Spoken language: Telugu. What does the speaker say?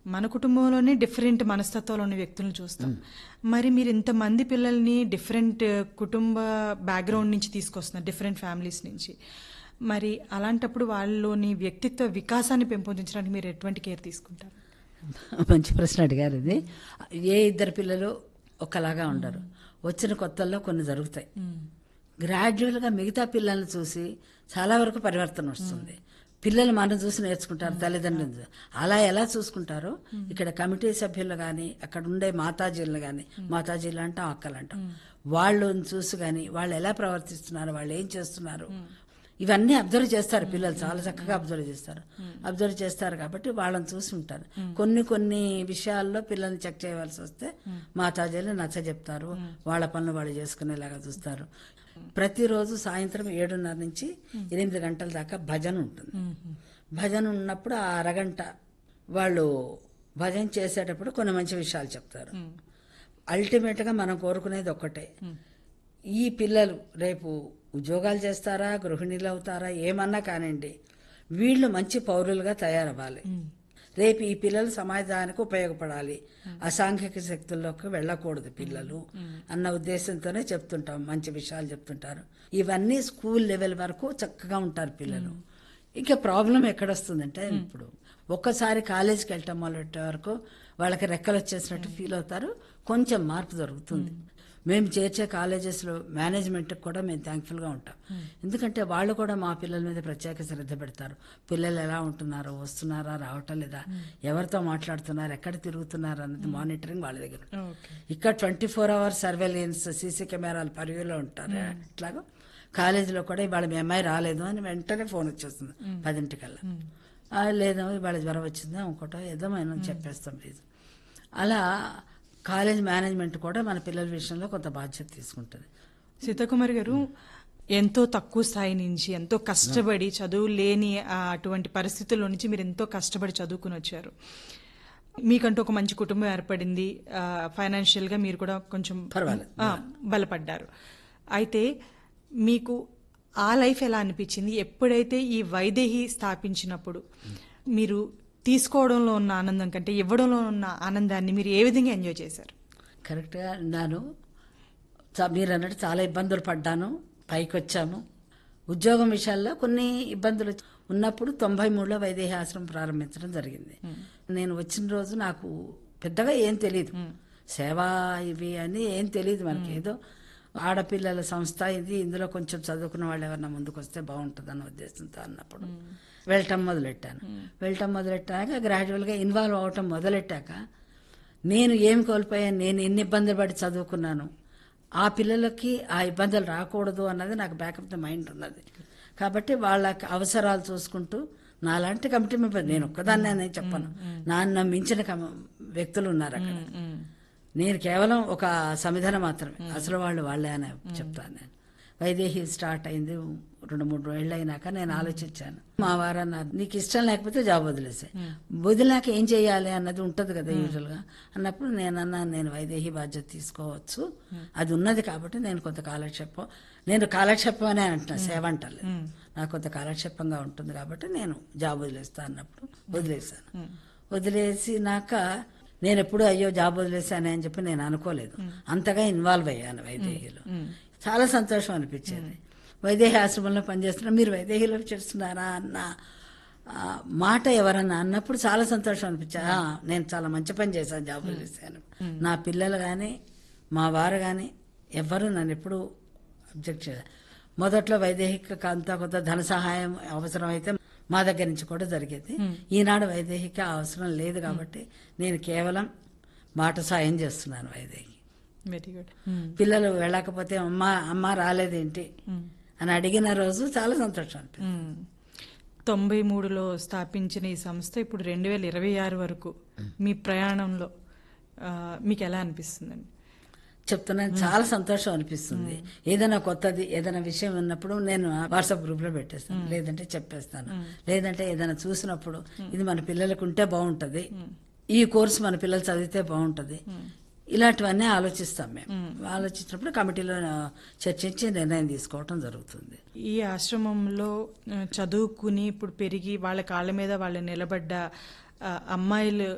మన కుటుంబంలోనే డిఫరెంట్ మనస్తత్వాలు ఉన్న వ్యక్తులను చూస్తాం మరి మీరు ఇంతమంది పిల్లల్ని డిఫరెంట్ కుటుంబ బ్యాక్గ్రౌండ్ నుంచి తీసుకొస్తున్నారు డిఫరెంట్ ఫ్యామిలీస్ నుంచి మరి అలాంటప్పుడు వాళ్ళలోని వ్యక్తిత్వ వికాసాన్ని పెంపొందించడానికి మీరు ఎటువంటి కేర్ తీసుకుంటారు మంచి ప్రశ్న అడిగారు ఇది ఏ ఇద్దరు పిల్లలు ఒకలాగా ఉండరు వచ్చిన కొత్తల్లో కొన్ని జరుగుతాయి గ్రాడ్యువల్గా మిగతా పిల్లల్ని చూసి చాలా వరకు పరివర్తన వస్తుంది పిల్లలు మనం చూసి నేర్చుకుంటారు తల్లిదండ్రులు చూసి. అలా ఎలా చూసుకుంటారో ఇక్కడ కమిటీ సభ్యులు కానీ అక్కడ ఉండే మాతాజీలు కానీ మాతాజీలు అంటాం అక్కలు అంటాం వాళ్ళని చూసి కానీ వాళ్ళు ఎలా ప్రవర్తిస్తున్నారు వాళ్ళు ఏం చేస్తున్నారు ఇవన్నీ అబ్జర్వ్ చేస్తారు పిల్లలు చాలా చక్కగా అబ్జర్వ్ చేస్తారు అబ్జర్వ్ చేస్తారు కాబట్టి వాళ్ళని చూసి ఉంటారు కొన్ని కొన్ని విషయాల్లో పిల్లల్ని చెక్ చేయవలసి వస్తే మాతాజీలు నచ్చ చెప్తారు వాళ్ళ పనులు వాళ్ళు చేసుకునేలాగా చూస్తారు ప్రతిరోజు సాయంత్రం ఏడున్నర నుంచి ఎనిమిది గంటల దాకా భజన ఉంటుంది భజన ఉన్నప్పుడు ఆ అరగంట వాళ్ళు భజన చేసేటప్పుడు కొన్ని మంచి విషయాలు చెప్తారు అల్టిమేట్గా మనం కోరుకునేది ఒక్కటే ఈ పిల్లలు రేపు ఉద్యోగాలు చేస్తారా గృహిణీలు అవుతారా ఏమన్నా కానివ్వండి వీళ్ళు మంచి పౌరులుగా తయారవ్వాలి రేపు ఈ పిల్లలు సమాజానికి ఉపయోగపడాలి అసాంఘిక శక్తుల్లోకి వెళ్ళకూడదు పిల్లలు అన్న ఉద్దేశంతోనే చెప్తుంటాం మంచి విషయాలు చెప్తుంటారు ఇవన్నీ స్కూల్ లెవెల్ వరకు చక్కగా ఉంటారు పిల్లలు ఇక ప్రాబ్లం ఎక్కడొస్తుందంటే ఇప్పుడు ఒక్కసారి కాలేజీకి వెళ్ళటం మొదలెట్టే వరకు వాళ్ళకి రెక్కలు వచ్చేసినట్టు ఫీల్ అవుతారు కొంచెం మార్పు జరుగుతుంది మేము చేర్చే కాలేజెస్లో మేనేజ్మెంట్కి కూడా మేము థ్యాంక్ఫుల్గా ఉంటాం ఎందుకంటే వాళ్ళు కూడా మా పిల్లల మీద ప్రత్యేక శ్రద్ధ పెడతారు పిల్లలు ఎలా ఉంటున్నారో వస్తున్నారా రావటం లేదా ఎవరితో మాట్లాడుతున్నారు ఎక్కడ తిరుగుతున్నారు అన్నది మానిటరింగ్ వాళ్ళ దగ్గర ఉంటుంది. ఓకే ఇక్కడ twenty four hours surveillance CC కెమెరాలు పరివ్యూలో ఉంటారు ఇట్లాగా కాలేజీలో కూడా ఇవాళ మీ అమ్మాయి రాలేదు అని వెంటనే ఫోన్ వచ్చేస్తుంది పదింటికల్లా "ఆ, లేదు ఇవాళ జ్వరం వచ్చిందా ఇంకోటో ఏదో మనం చెప్పేస్తాం ప్లీజ్ అలా కాలేజ్ మేనేజ్మెంట్ కూడా మన పిల్లల విషయంలో కొంత బాధ్యత తీసుకుంటుంది సీతాకుమారి గారు ఎంతో తక్కువ స్థాయి నుంచి ఎంతో కష్టపడి చదువు లేని ఆ అటువంటి పరిస్థితుల్లో నుంచి మీరు ఎంతో కష్టపడి చదువుకుని వచ్చారు మీకంటూ ఒక మంచి కుటుంబం ఏర్పడింది ఫైనాన్షియల్ గా మీరు కూడా కొంచెం పర్వాలేదు. ఆ, బలపడ్డారు అయితే మీకు ఆ లైఫ్ ఎలా అనిపించింది ఎప్పుడైతే ఈ వైదేహి స్థాపించినప్పుడు మీరు తీసుకోవడంలో ఉన్న ఆనందం కంటే ఇవ్వడంలో ఉన్న ఆనందాన్ని మీరు ఏ విధంగా ఎంజాయ్ చేశారు కరెక్ట్గా అన్నాను చ- మీరు అన్నట్టు చాలా ఇబ్బందులు పడ్డాను పైకి వచ్చాము ఉద్యోగం విషయాల్లో కొన్ని ఇబ్బందులు ఉన్నప్పుడు తొంభై మూడులో వైదేహి ఆశ్రమం ప్రారంభించడం జరిగింది నేను వచ్చిన రోజు నాకు పెద్దగా ఏం తెలియదు సేవ ఇవి అని ఏం తెలియదు మనకి ఏదో ఆడపిల్లల సంస్థ ఇది ఇందులో కొంచెం చదువుకున్న వాళ్ళు ఎవరన్నా ముందుకు వస్తే బాగుంటుంది అన్న ఉద్దేశంతో అన్నప్పుడు వెళ్ళటం మొదలెట్టాను వెళ్ళటం మొదలెట్టాక గ్రాడ్యువల్గా ఇన్వాల్వ్ అవటం మొదలెట్టాక నేను ఏం కోల్పోయాను నేను ఎన్ని ఇబ్బందులు పడి చదువుకున్నాను ఆ పిల్లలకి ఆ ఇబ్బందులు రాకూడదు అన్నది నాకు బ్యాకప్ ద మైండ్ ఉన్నది కాబట్టి వాళ్ళ అవసరాలు చూసుకుంటూ నాలాంటి కమిటీ మెంబర్ నేను ఒక్కదాన్ని అని చెప్పను నాన్న మించిన కమ- వ్యక్తులు ఉన్నారు అక్కడ నేను కేవలం ఒక సమిధన మాత్రమే అసలు వాళ్ళు వాళ్ళే అని చెప్తాను నేను వైదేహి స్టార్ట్ అయింది రెండు మూడు ఏళ్ళు అయినాక నేను ఆలోచించాను మా వారు అన్నారు నీకు ఇష్టం లేకపోతే జాబ్ వదిలేసే వదిలాక ఏం చేయాలి అన్నది ఉంటది కదా యూజువల్ గా అన్నప్పుడు నేను అన్నాను నేను వైదేహి బాధ్యత తీసుకోవచ్చు అది ఉన్నది కాబట్టి నేను కొంత కాలక్షేపం నేను కాలక్షేపం అనే అంటున్నా సేవ అంటలేదు నాకు కొంత కాలక్షేపంగా ఉంటుంది కాబట్టి నేను జాబ్ వదిలేస్తా అన్నప్పుడు వదిలేసాను వదిలేసినాక నేను ఎప్పుడు అయ్యో జాబ్ వదిలేసానే అని చెప్పి నేను అనుకోలేదు అంతగా ఇన్వాల్వ్ అయ్యాను వైదేహిలో చాలా సంతోషం అనిపించేది వైదేహి ఆశ్రమంలో పనిచేస్తున్నా మీరు వైదేహిలో చేస్తున్నారా అన్న ఆ, మాట ఎవరన్నా అన్నప్పుడు చాలా సంతోషం అనిపించా "ఆ, నేను చాలా మంచి పని చేశాను జాబ్ వదిలేసాను నా పిల్లలు కానీ మా వారు కానీ ఎవ్వరూ నన్ను ఎప్పుడు అబ్జెక్ట్ చేయలేదు మొదట్లో వైదేహిక అంతా కొంత ధన సహాయం అవసరం అయితే మా దగ్గర నుంచి కూడా జరిగేది ఈనాడు వైదేహిక అవసరం లేదు కాబట్టి నేను కేవలం మాట సాయం చేస్తున్నాను వైదేహి వెరీ గుడ్ పిల్లలు వెళ్ళకపోతే అమ్మ అమ్మ రాలేదేంటి అని అడిగిన రోజు చాలా సంతోషం అనిపించింది తొంభై మూడులో స్థాపించిన ఈ సంస్థ ఇప్పుడు రెండు వేల ఇరవై ఆరు వరకు మీ ప్రయాణంలో ఆ, మీకు ఎలా అనిపిస్తుందండి చెప్తున్నాను చాలా సంతోషం అనిపిస్తుంది ఏదైనా కొత్తది ఏదైనా విషయం ఉన్నప్పుడు నేను వాట్సాప్ గ్రూప్ లో పెట్టేస్తాను లేదంటే చెప్పేస్తాను లేదంటే ఏదైనా చూసినప్పుడు ఇది మన పిల్లలకు ఉంటే బాగుంటది ఈ కోర్సు మన పిల్లలు చదివితే బాగుంటది ఇలాంటివన్నీ ఆలోచిస్తాం మేము ఆలోచించినప్పుడు కమిటీలో చర్చించి నిర్ణయం తీసుకోవటం జరుగుతుంది ఈ ఆశ్రమంలో ఆ, చదువుకుని ఇప్పుడు పెరిగి వాళ్ళ కాళ్ళ మీద వాళ్ళు నిలబడ్డ ఆ, అమ్మాయిలు